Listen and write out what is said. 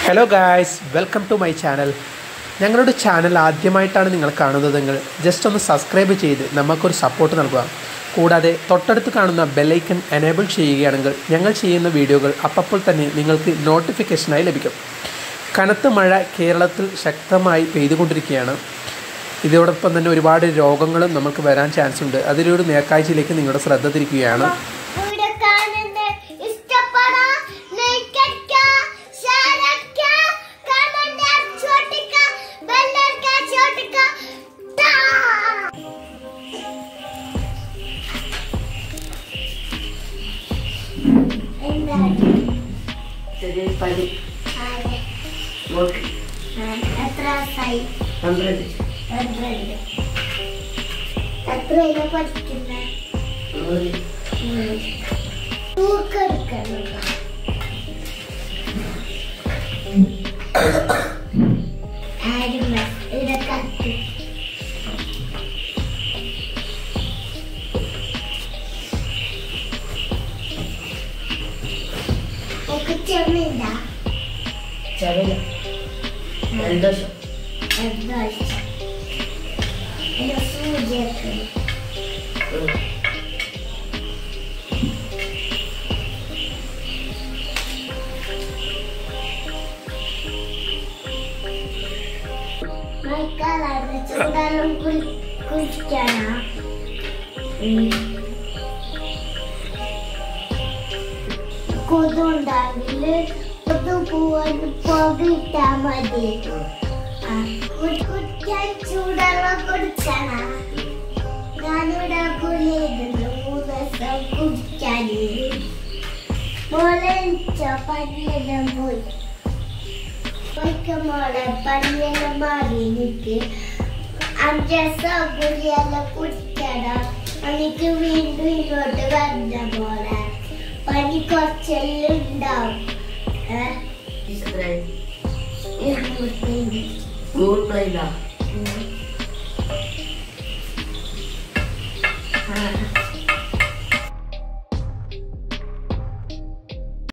Hello guys welcome to my channel ഞങ്ങളുടെ channel ആദ്യമായിട്ടാണ് നിങ്ങൾ കാണുന്നതെങ്കിൽ ജസ്റ്റ് ഒന്ന് സബ്സ്ക്രൈബ് ചെയ്ത് നമുക്കൊരു സപ്പോർട്ട് നൽകുക കൂടാതെ തൊട്ടടുത്ത് കാണുന്ന ബെല്ലൈക്കൺ എനേബിൾ ചെയ്യുകയാണെങ്കിൽ ഞങ്ങൾ ചെയ്യുന്ന വീഡിയോകൾ അപ്പോൾ തന്നെ നിങ്ങൾക്ക് നോട്ടിഫിക്കേഷനായി ലഭിക്കും കനത്ത മഴ കേരളത്തിൽ ശക്തമായി പെയ്തുകൊണ്ടിരിക്കുകയാണ് ഇതോടൊപ്പം തന്നെ ഒരുപാട് രോഗങ്ങളും നമുക്ക് വരാൻ ചാൻസ് ഉണ്ട് അതിലൊരു നേർക്കാഴ്ചയിലേക്ക് നിങ്ങളുടെ ശ്രദ്ധ തിരിക്കുകയാണ് വീഡിയോ കാണുന്നത് ഇഷ്ടപ്പെടാ ലൈക്ക് അടിക്ക ഷെയർ അടിക്ക കമന്റ് അടിച്ചോട്ടിക്ക ബെല്ലൈക്ക ചോട്ടിക്ക ടാ എന്താണ് ചെറിയ പനി ആരെ മോൾക്ക് എത്ര ദിവസമായി പന്ത്രണ്ട് പന്ത്രണ്ട് എത്രയില പഠിക്കുന്നത് നൂറ് തൂക്കെടുക്കണം ആരും ഇവിടെ കത്തി ഒക്കെ ചെന്നില്ല ചെറിയ ജലദോഷം എന്താ എന്റെ സൂചിയൊക്കെ ഉം. മഴക്കാലാണ് ചൂടെല്ലാം കുളി കുളിക്കാനാ കൊതുണ്ടാകില് കൊതു പോവാൻ പോകിട്ടാ മതി ആ, കു- കുടിക്കാൻ ചൂടെല്ലാം കൊടുക്കണ ഞാനിവിടെ കുളിയിരുന്നു മൂന്ന് ദിവസം കുടിക്കാന് മോളെ പനിയെല്ലാം പോയി മോളെ പനിയെല്ലാം മാറി എനിക്ക് അഞ്ച് ദിവസം ഗുളിയെല്ലാം കുടിക്കണം എനിക്ക് വീണ്ടും ഇങ്ങോട്ട് വന്ന മോളെ പനി കുറച്ചെല്ലാം ഉണ്ടാവും ഏഹ് ടീച്ചറെ ഇരുന്നൂറ്റി ഗൂഗിൾ പ്ലേയിലാ ആ